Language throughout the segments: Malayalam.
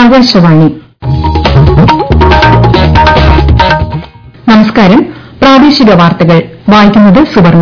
ആകാശവാണി നമസ്കാരം പ്രാദേശിക വാർത്തകൾ വായിക്കുന്നത് സുവർണ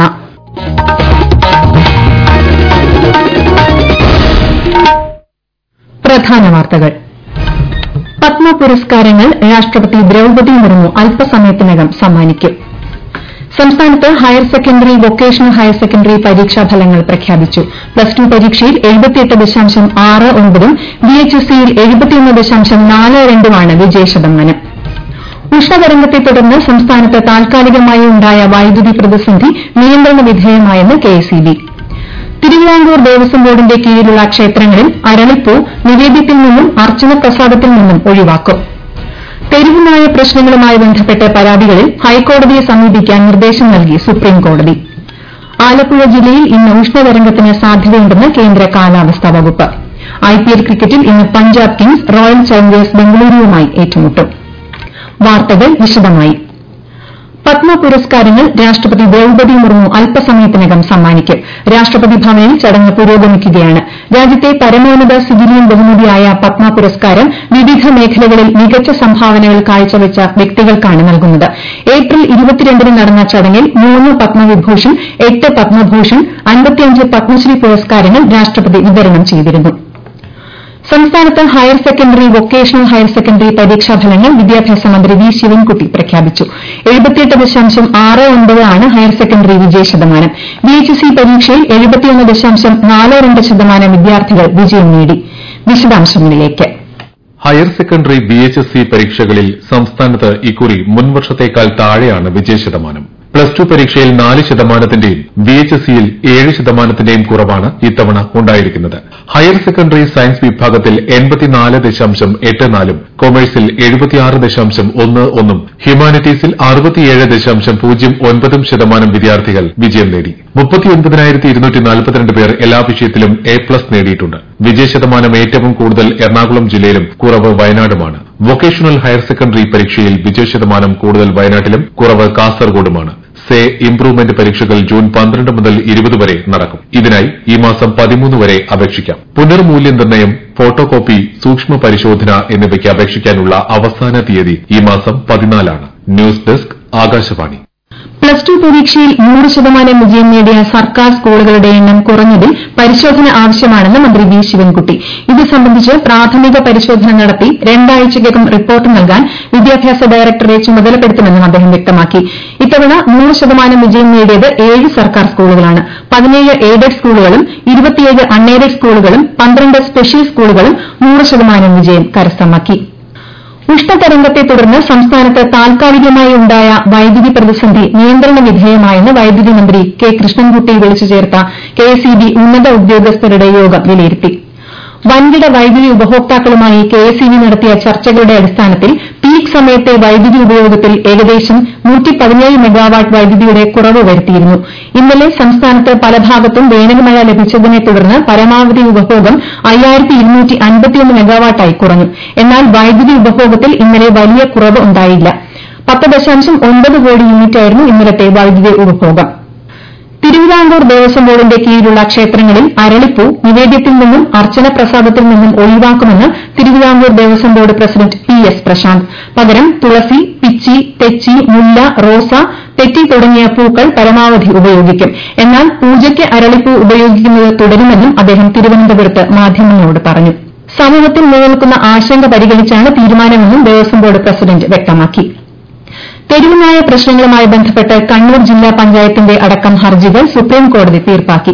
പ്രധാന വാർത്തകൾ പത്മ പുരസ്കാരങ്ങൾ രാഷ്ട്രപതി ദ്രൌപദി മുർമു അല്പസമയത്തിനകം സമ്മാനിക്കും സംസ്ഥാനത്ത് higher secondary vocational higher secondary പരീക്ഷാ ഫലങ്ങൾ പ്രഖ്യാപിച്ചു പ്ലസ് ടു പരീക്ഷയിൽ ഉം വിഎച്ച്എസ്സിയിൽ ഉമാണ് വിജയശതമാനം ഉഷ്ണതരംഗത്തെ തുടർന്ന് സംസ്ഥാനത്ത് താൽക്കാലികമായി ഉണ്ടായ വൈദ്യുതി പ്രതിസന്ധി നിയന്ത്രണ വിധേയമായെന്ന് കെഎസ്ഇബി തിരുവിതാംകൂർ ദേവസ്വം ബോർഡിന്റെ കീഴിലുള്ള ക്ഷേത്രങ്ങളിൽ അരളിപ്പൂ നിവേദ്യത്തിൽ നിന്നും അർച്ചന പ്രസാദത്തിൽ നിന്നും ഒഴിവാക്കും തെരുവുനായ പ്രശ്നങ്ങളുമായി ബന്ധപ്പെട്ട് പരാതികളിൽ ഹൈക്കോടതിയെ സമീപിക്കാൻ നിർദ്ദേശം നൽകി സുപ്രീംകോടതി ആലപ്പുഴ ജില്ലയിൽ ഇന്ന് ഉഷ്ണതരംഗത്തിന് സാധ്യതയുണ്ടെന്ന് കേന്ദ്ര കാലാവസ്ഥാ വകുപ്പ് ഐപിഎൽ ക്രിക്കറ്റിൽ ഇന്ന് പഞ്ചാബ് കിങ്സ് റോയൽ ചലഞ്ചേഴ്സ് ബംഗളൂരുവുമായി ഏറ്റുമുട്ടും വാർത്തകൾ വിശദമായി പത്മ പുരസ്കാരങ്ങൾ രാഷ്ട്രപതി ദ്രൌപദി മുർമു അല്പസമയത്തിനകം സമ്മാനിക്കും രാഷ്ട്രപതി ഭവനിൽ ചടങ്ങ് പുരോഗമിക്കുകയാണ് രാജ്യത്തെ പരമോന്നത സിവിലിയൻ ബഹുമതിയായ പത്മ പുരസ്കാരം വിവിധ മേഖലകളിൽ മികച്ച സംഭാവനകൾ കാഴ്ചവെച്ച വ്യക്തികൾക്കാണ് നൽകുന്നത് ഏപ്രിൽ ന് നടന്ന ചടങ്ങിൽ മൂന്ന് പത്മവിഭൂഷൺ എട്ട് പത്മഭൂഷൺ അൻപത്തിയഞ്ച് പത്മശ്രീ പുരസ്കാരങ്ങൾ രാഷ്ട്രപതി വിതരണം ചെയ്തിരുന്നു സംസ്ഥാനത്ത് higher secondary vocational higher secondary പരീക്ഷാഫലങ്ങൾ വിദ്യാഭ്യാസ മന്ത്രി വി ശിവൻകുട്ടി പ്രഖ്യാപിച്ചു ആണ് ഹയർ സെക്കൻഡറി വിജയശതമാനം വിഎച്ച്എസ്സി പരീക്ഷയിൽ ശതമാനം വിദ്യാർത്ഥികൾ വിജയം നേടി വിശദാംശങ്ങളിലേക്ക് ഹയർ സെക്കൻഡറി വിഎച്ച്എസ്സി പരീക്ഷകളിൽ സംസ്ഥാനത്ത് ഇക്കുറി മുൻവർഷത്തേക്കാൾ താഴെയാണ് വിജയശതമാനം പ്ലസ് ടു പരീക്ഷയിൽ നാല് ശതമാനത്തിന്റെയും വിഎച്ച്എസ്സിയിൽ ഏഴ് ശതമാനത്തിന്റെയും കുറവാണ് ഇത്തവണ ഉണ്ടായിരിക്കുന്നത് ഹയർ സെക്കൻഡറി സയൻസ് വിഭാഗത്തിൽ എൺപത്തിനാല് ദശാംശം എട്ട് നാലും കൊമേഴ്സിൽ എഴുപത്തിയാറ് ദശാംശം ഒന്ന് ഒന്നും ഹ്യൂമാനിറ്റീസിൽ അറുപത്തിയേഴ് ദശാംശം പൂജ്യം ഒൻപതും ശതമാനം വിദ്യാർത്ഥികൾ വിജയം നേടി മുപ്പത്തിയൊൻപതിനായിരത്തി ഇരുന്നൂറ്റി നാൽപ്പത്തിരണ്ട് പേർ എല്ലാ വിഷയത്തിലും എ പ്ലസ് നേടിയിട്ടുണ്ട് വിജയശതമാനം ഏറ്റവും കൂടുതൽ എറണാകുളം ജില്ലയിലും കുറവ് വയനാടുമാണ് വൊക്കേഷണൽ ഹയർ സെക്കൻഡറി പരീക്ഷയിൽ വിജയശതമാനം കൂടുതൽ വയനാട്ടിലും കുറവ് കാസർഗോഡുമാണ് സേ ഇംപ്രൂവ്മെന്റ് പരീക്ഷകൾ ജൂൺ പന്ത്രണ്ട് മുതൽ ഇരുപത് വരെ നടക്കും ഇതിനായി ഈ മാസം പതിമൂന്ന് വരെ അപേക്ഷിക്കാം പുനർമൂല്യനിർണ്ണയം ഫോട്ടോകോപ്പി സൂക്ഷ്മ പരിശോധന എന്നിവയ്ക്ക് അപേക്ഷിക്കാനുള്ള അവസാന തീയതി ഈ മാസം പതിനാലാണ് news desk Akashvani plus two പരീക്ഷയിൽ നൂറ് ശതമാനം വിജയം നേടിയ സർക്കാർ സ്കൂളുകളുടെ എണ്ണം കുറഞ്ഞതിൽ പരിശോധന ആവശ്യമാണെന്ന് മന്ത്രി വി ശിവൻകുട്ടി ഇത് സംബന്ധിച്ച് പ്രാഥമിക പരിശോധന നടത്തി രണ്ടാഴ്ചയ്ക്കകം റിപ്പോർട്ട് നൽകാൻ വിദ്യാഭ്യാസ ഡയറക്ടറെ ചുമതലപ്പെടുത്തുമെന്നും അദ്ദേഹം വ്യക്തമാക്കി ഇത്തവണ നൂറ് ശതമാനം വിജയം നേടിയത് ഏഴ് സർക്കാർ സ്കൂളുകളാണ് പതിനേഴ് എയ്ഡഡ് സ്കൂളുകളും ഇരുപത്തിയേഴ് അൺഎയ്ഡഡ് സ്കൂളുകളും പന്ത്രണ്ട് സ്പെഷ്യൽ സ്കൂളുകളും നൂറ് ശതമാനം വിജയം കരസ്ഥമാക്കി ഉഷ്ണതരംഗത്തെ തുടർന്ന് സംസ്ഥാനത്ത് താൽക്കാലികമായി ഉണ്ടായ വൈദ്യുതി പ്രതിസന്ധി നിയന്ത്രണ വിധേയമായെന്ന് വൈദ്യുതി മന്ത്രി കെ കൃഷ്ണൻകുട്ടി വിളിച്ചു ചേർത്ത കെഎസ്ഇബി ഉന്നത ഉദ്യോഗസ്ഥരുടെ യോഗം വിലയിരുത്തി വൻകിട വൈദ്യുതി ഉപഭോക്താക്കളുമായി കെഎസ്ഇബി നടത്തിയ ചർച്ചകളുടെ അടിസ്ഥാനത്തിൽ പീക്ക് സമയത്തെ വൈദ്യുതി ഉപയോഗത്തിൽ ഏകദേശം മെഗാവാട്ട് വൈദ്യുതിയുടെ കുറവ് വരുത്തിയിരുന്നു ഇന്നലെ സംസ്ഥാനത്ത് പല ഭാഗത്തും വേനൽമഴ ലഭിച്ചതിനെ തുടർന്ന് പരമാവധി ഉപഭോഗം മെഗാവാട്ടായി കുറഞ്ഞു എന്നാൽ വൈദ്യുതി ഉപഭോഗത്തിൽ ഇന്നലെ വലിയ കുറവ് ഉണ്ടായില്ല പത്ത് ദശാംശം ഒൻപത് കോടി യൂണിറ്റായിരുന്നു ഇന്നലത്തെ വൈദ്യുതി ഉപഭോഗം തിരുവിതാംകൂർ ദേവസ്വം ബോർഡിന്റെ കീഴിലുള്ള ക്ഷേത്രങ്ങളിൽ അരളിപ്പൂ നിവേദ്യത്തിൽ നിന്നും അർച്ചന പ്രസാദത്തിൽ നിന്നും ഒഴിവാക്കുമെന്ന് Thiruvithamkoor Devaswom board president P S Prashanth പകരം തുളസി പിച്ചി തെച്ചി മുല്ല റോസ തെറ്റി തുടങ്ങിയ പൂക്കൾ പരമാവധി ഉപയോഗിക്കും എന്നാൽ പൂജയ്ക്ക് അരളിപ്പൂ ഉപയോഗിക്കുന്നത് തുടരുമെന്നും അദ്ദേഹം തിരുവനന്തപുരത്ത് മാധ്യമങ്ങളോട് പറഞ്ഞു സമൂഹത്തിൽ നിലനിൽക്കുന്ന ആശങ്ക പരിഗണിച്ചാണ് തീരുമാനമെന്നും ദേവസ്വം ബോർഡ് പ്രസിഡന്റ് വ്യക്തമാക്കി തെരുവുനായ പ്രശ്നങ്ങളുമായി ബന്ധപ്പെട്ട് കണ്ണൂർ ജില്ലാ പഞ്ചായത്തിന്റെ അടക്കം ഹർജികൾ സുപ്രീംകോടതി തീർപ്പാക്കി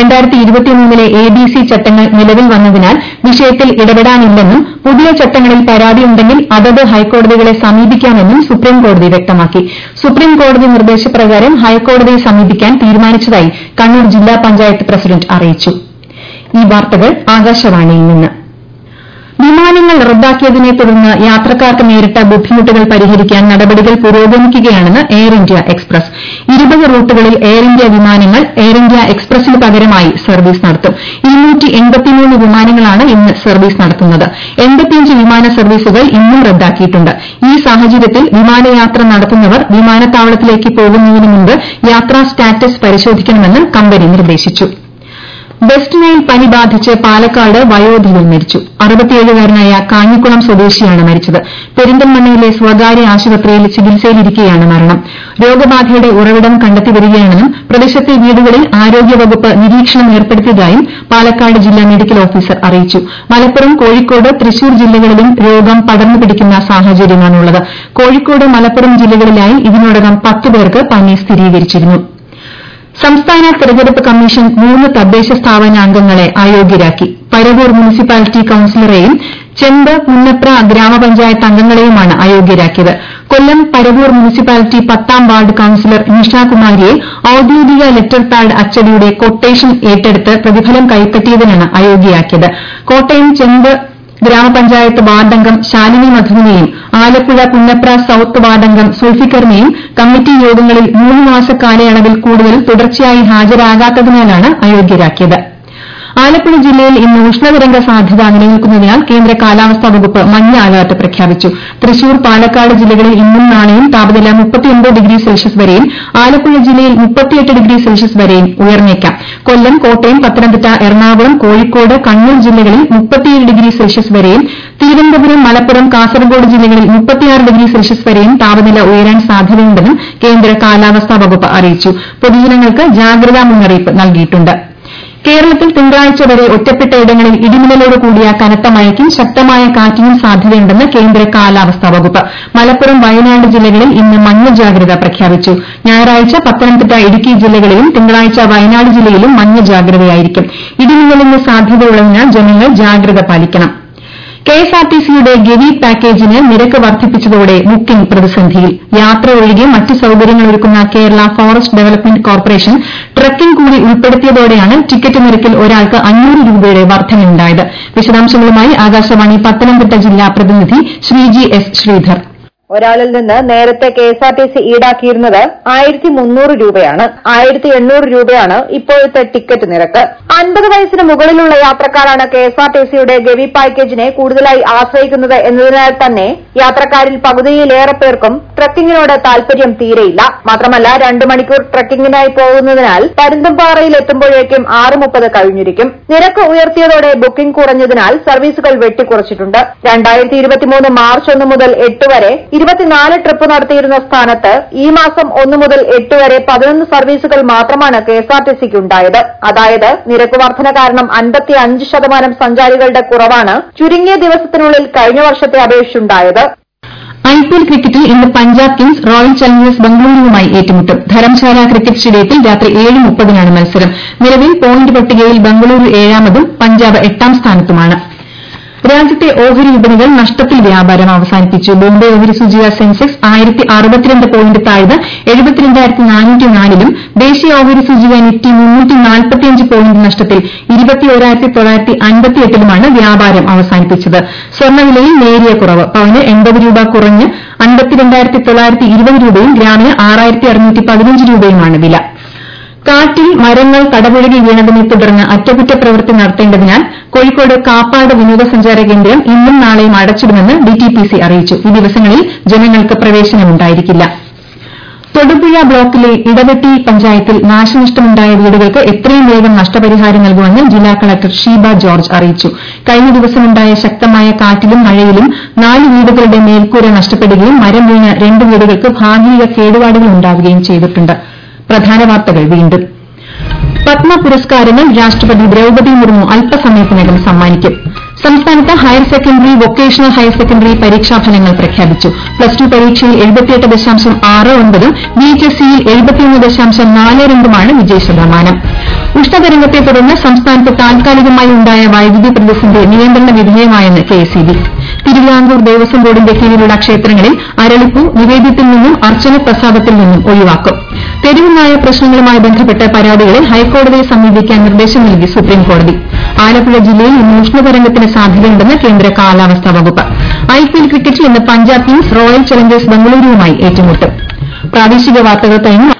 ലെ എബിസി ചട്ടങ്ങൾ നിലവിൽ വന്നതിനാൽ വിഷയത്തിൽ ഇടപെടാനില്ലെന്നും പുതിയ ചട്ടങ്ങളിൽ പരാതിയുണ്ടെങ്കിൽ അതത് ഹൈക്കോടതികളെ സമീപിക്കാമെന്നും സുപ്രീംകോടതി വ്യക്തമാക്കി സുപ്രീംകോടതി നിർദ്ദേശപ്രകാരം ഹൈക്കോടതിയെ സമീപിക്കാൻ തീരുമാനിച്ചതായി കണ്ണൂർ ജില്ലാ പഞ്ചായത്ത് പ്രസിഡന്റ് അറിയിച്ചു ഈ വാർത്തകൾ ആകാശവാണിയിൽ നിന്ന് വിമാനങ്ങൾ റദ്ദാക്കിയതിനെ തുടർന്ന് യാത്രക്കാർക്ക് നേരിട്ട ബുദ്ധിമുട്ടുകൾ പരിഹരിക്കാൻ നടപടികൾ പുരോഗമിക്കുകയാണെന്ന് എയർ ഇന്ത്യ എക്സ്പ്രസ് ഇരുപത് റൂട്ടുകളിൽ എയർ ഇന്ത്യ വിമാനങ്ങൾ എയർ ഇന്ത്യ എക്സ്പ്രസിന് പകരമായി സർവീസ് നടത്തും വിമാനങ്ങളാണ് ഇന്ന് സർവീസ് നടത്തുന്നത് വിമാന സർവീസുകൾ ഇന്നും റദ്ദാക്കിയിട്ടുണ്ട് ഈ സാഹചര്യത്തിൽ വിമാനയാത്ര നടത്തുന്നവർ വിമാനത്താവളത്തിലേക്ക് പോകുന്നതിന് മുമ്പ് യാത്രാ സ്റ്റാറ്റസ് പരിശോധിക്കണമെന്ന് കമ്പനി നിർദ്ദേശിച്ചു വെസ്റ്റ് നൈൽ പനി ബാധിച്ച് പാലക്കാട് വയോധികൻ മരിച്ചു അറുപത്തിയേഴുകാരനായ കാഞ്ഞിക്കുളം സ്വദേശിയാണ് മരിച്ചത് പെരിന്തൽമണ്ണയിലെ സ്വകാര്യ ആശുപത്രിയിൽ ചികിത്സയിലിരിക്കെയാണ് മരണം രോഗബാധയുടെ ഉറവിടം കണ്ടെത്തി വരികയാണെന്നും പ്രദേശത്തെ വീടുകളിൽ ആരോഗ്യവകുപ്പ് നിരീക്ഷണം ഏർപ്പെടുത്തിയതായും പാലക്കാട് ജില്ലാ മെഡിക്കൽ ഓഫീസർ അറിയിച്ചു മലപ്പുറം കോഴിക്കോട് തൃശൂർ ജില്ലകളിലും രോഗം പടർന്നു പിടിക്കുന്ന സാഹചര്യമാണുള്ളത് കോഴിക്കോട് മലപ്പുറം ജില്ലകളിലായി ഇതിനോടകം പത്ത് പേർക്ക് പനി സ്ഥിരീകരിച്ചിരുന്നു സംസ്ഥാന തെരഞ്ഞെടുപ്പ് കമ്മീഷൻ മൂന്ന് തദ്ദേശ സ്ഥാപനാംഗങ്ങളെ അയോഗ്യരാക്കി പരവൂർ മുനിസിപ്പാലിറ്റി കൌൺസിലറെയും ചെമ്പ് പുന്നപ്ര ഗ്രാമപഞ്ചായത്ത് അംഗങ്ങളെയുമാണ് അയോഗ്യരാക്കിയത് കൊല്ലം പരവൂർ മുനിസിപ്പാലിറ്റി പത്താം വാർഡ് കൌൺസിലർ നിഷാകുമാരിയെ ഔദ്യോഗിക ലെറ്റർ പാഡ് അച്ചടിയുടെ കൊട്ടേഷൻ ഏറ്റെടുത്ത് പ്രതിഫലം കൈപ്പറ്റിയതിനാണ് അയോഗ്യയാക്കിയത് കോട്ടയം ചെമ്പ് ഗ്രാമപഞ്ചായത്ത് വാർഡംഗം ശാലിനി മധുവിനെയും ആലപ്പുഴ പുന്നപ്ര സൌത്ത് വാർഡംഗം സുൽഫിക്കറിനെയും കമ്മിറ്റി യോഗങ്ങളിൽ മൂന്ന് മാസ കാലയളവിൽ കൂടുതൽ തുടർച്ചയായി ഹാജരാകാത്തതിനാലാണ് അയോഗ്യരാക്കിയത് ആലപ്പുഴ ജില്ലയിൽ ഇന്ന് ഉഷ്ണതരംഗ സാധ്യത നിലനിൽക്കുന്നതിനാൽ കേന്ദ്ര കാലാവസ്ഥാ വകുപ്പ് മഞ്ഞ അലർട്ട് പ്രഖ്യാപിച്ചു തൃശൂർ പാലക്കാട് ജില്ലകളിൽ ഇന്നും നാളെയും താപനില ഡിഗ്രി സെൽഷ്യസ് വരെയും ആലപ്പുഴ ജില്ലയിൽ ഡിഗ്രി സെൽഷ്യസ് വരെയും ഉയർന്നേക്കാം കൊല്ലം കോട്ടയം പത്തനംതിട്ട എറണാകുളം കോഴിക്കോട് കണ്ണൂർ ജില്ലകളിൽ ഡിഗ്രി സെൽഷ്യസ് വരെയും തിരുവനന്തപുരം മലപ്പുറം കാസർഗോഡ് ജില്ലകളിൽ ഡിഗ്രി സെൽഷ്യസ് വരെയും താപനില ഉയരാൻ സാധ്യതയുണ്ടെന്നും കേന്ദ്ര കാലാവസ്ഥാ വകുപ്പ് അറിയിച്ചു പൊതുജനങ്ങൾക്ക് ജാഗ്രതാ മുന്നറിയിപ്പ് നൽകിയിട്ടുണ്ട് കേരളത്തിൽ തിങ്കളാഴ്ച വരെ ഒറ്റപ്പെട്ട ഇടങ്ങളിൽ ഇടിമിന്നലോട് കൂടിയ കനത്ത മഴയ്ക്കും ശക്തമായ കാറ്റിനും സാധ്യതയുണ്ടെന്ന് കേന്ദ്ര കാലാവസ്ഥാ വകുപ്പ് മലപ്പുറം വയനാട് ജില്ലകളിൽ ഇന്ന് മഞ്ഞ ജാഗ്രത പ്രഖ്യാപിച്ചു ഞായറാഴ്ച പത്തനംതിട്ട ഇടുക്കി ജില്ലകളിലും തിങ്കളാഴ്ച വയനാട് ജില്ലയിലും മഞ്ഞ ജാഗ്രതയായിരിക്കും ഇടിമിന്നലിന് സാധ്യതയുള്ളതിനാൽ ജനങ്ങൾ ജാഗ്രത പാലിക്കണം കെഎസ്ആർടിസിയുടെ ഗവി പാക്കേജിന് നിരക്ക് വർദ്ധിപ്പിച്ചതോടെ ബുക്കിംഗ് പ്രതിസന്ധിയിൽ യാത്ര ഒഴികെ മറ്റ് സൌകര്യങ്ങളൊരുക്കുന്ന Kerala forest development corporation trekking കൂടി ഉൾപ്പെടുത്തിയതോടെയാണ് ടിക്കറ്റ് നിരക്കിൽ ഒരാൾക്ക് അഞ്ഞൂറ് രൂപയുടെ വർധനയുണ്ടായത് വിശദാംശങ്ങളുമായി ആകാശവാണി പത്തനംതിട്ട ജില്ലാ പ്രതിനിധി ശ്രീജി എസ് ശ്രീധർ ഒരാളിൽ നിന്ന് നേരത്തെ K S R T C ഈടാക്കിയിരുന്നത് ആയിരത്തി മുന്നൂറ് രൂപയാണ് ആയിരത്തി എണ്ണൂറ് രൂപയാണ് ഇപ്പോഴത്തെ ടിക്കറ്റ് നിരക്ക് അൻപത് വയസ്സിന് മുകളിലുള്ള യാത്രക്കാരാണ് കെ എസ് ആർ ടി സിയുടെ ഗവി പാക്കേജിനെ കൂടുതലായി ആശ്രയിക്കുന്നത് എന്നതിനാൽ തന്നെ യാത്രക്കാരിൽ പകുതിയിലേറെ പേർക്കും ട്രക്കിങ്ങിനോട് താൽപര്യം തീരെയില്ല മാത്രമല്ല രണ്ടു മണിക്കൂർ ട്രക്കിങ്ങിനായി പോകുന്നതിനാൽ പരുന്തംപാറയിൽ എത്തുമ്പോഴേക്കും ആറ് മുപ്പത് കഴിഞ്ഞിരിക്കും നിരക്ക് ഉയർത്തിയതോടെ ബുക്കിംഗ് കുറഞ്ഞതിനാൽ സർവീസുകൾ വെട്ടിക്കുറച്ചിട്ടുണ്ട് രണ്ടായിരത്തി ഇരുപത്തിമൂന്ന് മാർച്ച് ഒന്ന് മുതൽ എട്ട് വരെ ഇരുപത്തിനാല് ട്രിപ്പ് നടത്തിയിരുന്ന സ്ഥാനത്ത് ഈ മാസം ഒന്ന് മുതൽ എട്ട് വരെ പതിനൊന്ന് സർവീസുകൾ മാത്രമാണ് കെഎസ്ആർടിസിക്ക് ഉണ്ടായത് അതായത് നിരക്ക് വർധന കാരണം അൻപത്തി അഞ്ച് ശതമാനം സഞ്ചാരികളുടെ കുറവാണ് ചുരുങ്ങിയ ദിവസത്തിനുള്ളിൽ കഴിഞ്ഞ വർഷത്തെ അപേക്ഷിച്ചുണ്ടായത് ഐപിഎൽ ക്രിക്കറ്റിൽ ഇന്ന് പഞ്ചാബ് കിങ്സ് റോയൽ ചലഞ്ചേഴ്സ് ബംഗളൂരുവുമായി ഏറ്റുമുട്ടും ധരംശാല ക്രിക്കറ്റ് സ്റ്റേഡിയത്തിൽ രാത്രി ഏഴ് മുപ്പതിനാണ് മത്സരം നിലവിൽ പോയിന്റ് പട്ടികയിൽ ബംഗളൂരു ഏഴാമതും പഞ്ചാബ് എട്ടാം സ്ഥാനത്തുമാണ് രാജ്യത്തെ ഓഹരി വിപണികൾ നഷ്ടത്തിൽ വ്യാപാരം അവസാനിപ്പിച്ചു ബോംബെ ഓഹരി സൂചിക സെൻസെക്സ് ആയിരത്തി അറുപത്തിരണ്ട് പോയിന്റ് താഴ്ന്ന് എഴുപത്തിരണ്ടായിരത്തി നാനൂറ്റി നാലിലും ദേശീയ ഓഹരി സൂചിക നിഫ്റ്റി മുന്നൂറ്റി നാൽപ്പത്തിയഞ്ച് പോയിന്റ് നഷ്ടത്തിൽ ഇരുപത്തിയോരായിരത്തി തൊള്ളായിരത്തി അൻപത്തിയെട്ടിലുമാണ് വ്യാപാരം അവസാനിപ്പിച്ചത് സ്വർണ്ണവിലയിൽ നേരിയ കുറവ് പവന് എൺപത് രൂപ കുറഞ്ഞ് അൻപത്തിരണ്ടായിരത്തി തൊള്ളായിരത്തി ഇരുപത് രൂപയും ഗ്രാമിന് ആറായിരത്തി അറുന്നൂറ്റി പതിനഞ്ച് രൂപയുമാണ് വില കാറ്റിൽ മരങ്ങൾ കടപുഴകി വീണതിനെ തുടർന്ന് അറ്റകുറ്റപ്രവൃത്തി നടത്തേണ്ടതിനാൽ കോഴിക്കോട് കാപ്പാട് വിനോദസഞ്ചാര കേന്ദ്രം ഇന്നും നാളെയും അടച്ചിടുമെന്ന് ഡിടിപിസി അറിയിച്ചു ഈ ദിവസങ്ങളിൽ ജനങ്ങൾക്ക് പ്രവേശനമുണ്ടായിരിക്കില്ല തൊടുപുഴ ബ്ലോക്കിലെ ഇടവെട്ടി പഞ്ചായത്തിൽ നാശനഷ്ടമുണ്ടായ വീടുകൾക്ക് എത്രയും വേഗം നഷ്ടപരിഹാരം നൽകുമെന്ന് ജില്ലാ കളക്ടർ ഷീബ ജോർജ് അറിയിച്ചു കഴിഞ്ഞ ദിവസമുണ്ടായ ശക്തമായ കാറ്റിലും മഴയിലും നാല് വീടുകളുടെ മേൽക്കൂര നഷ്ടപ്പെടുകയും മരം വീണ് രണ്ട് വീടുകൾക്ക് ഭാഗിക കേടുപാടുകൾ ഉണ്ടാവുകയും ചെയ്തിട്ടുണ്ട് പ്രധാന വാർത്തകൾ വീണ്ടും പത്മ പുരസ്കാരങ്ങൾ രാഷ്ട്രപതി ദ്രൌപദി മുർമു അല്പസമയത്തിനകം സമ്മാനിക്കും സംസ്ഥാനത്ത് higher secondary vocational higher secondary പരീക്ഷാഫലങ്ങൾ പ്രഖ്യാപിച്ചു പ്ലസ് ടു പരീക്ഷയിൽ എഴുപത്തിയെട്ട് ദശാംശം ആറ് ഒൻപതും ബി എച്ച് എസ് സിയിൽ എഴുപത്തിയൊന്ന് ദശാംശം നാല് രണ്ടുമാണ് വിജയശതമാനം ഉഷ്ണതരംഗത്തെ തുടർന്ന് സംസ്ഥാനത്ത് താൽക്കാലികമായി ഉണ്ടായ വൈദ്യുതി പ്രതിസന്ധി നിയന്ത്രണ വിധേയമായെന്ന് കെഎസ്ഇബി തിരുവിതാംകൂർ ദേവസ്വം ബോർഡിന്റെ കീഴിലുള്ള ക്ഷേത്രങ്ങളിൽ അരളിപ്പൂ നിവേദ്യത്തിൽ നിന്നും അർച്ചന പ്രസാദത്തിൽ നിന്നും ഒഴിവാക്കും തെരുവ് നായ പ്രശ്നങ്ങളുമായി ബന്ധപ്പെട്ട് പരാതികളിൽ ഹൈക്കോടതിയെ സമീപിക്കാൻ നിർദ്ദേശം നൽകി സുപ്രീംകോടതി ആലപ്പുഴ ജില്ലയിൽ ഇന്ന് ഉഷ്ണതരംഗത്തിന് സാധ്യതയുണ്ടെന്ന് കേന്ദ്ര കാലാവസ്ഥാ വകുപ്പ് ഐപിഎൽ ക്രിക്കറ്റിൽ ഇന്ന് പഞ്ചാബ് കിങ്സ് റോയൽ ചലഞ്ചേഴ്സ് ബംഗളൂരുവുമായി ഏറ്റുമുട്ടും പ്രാദേശിക വാർത്തകൾ കഴിഞ്ഞു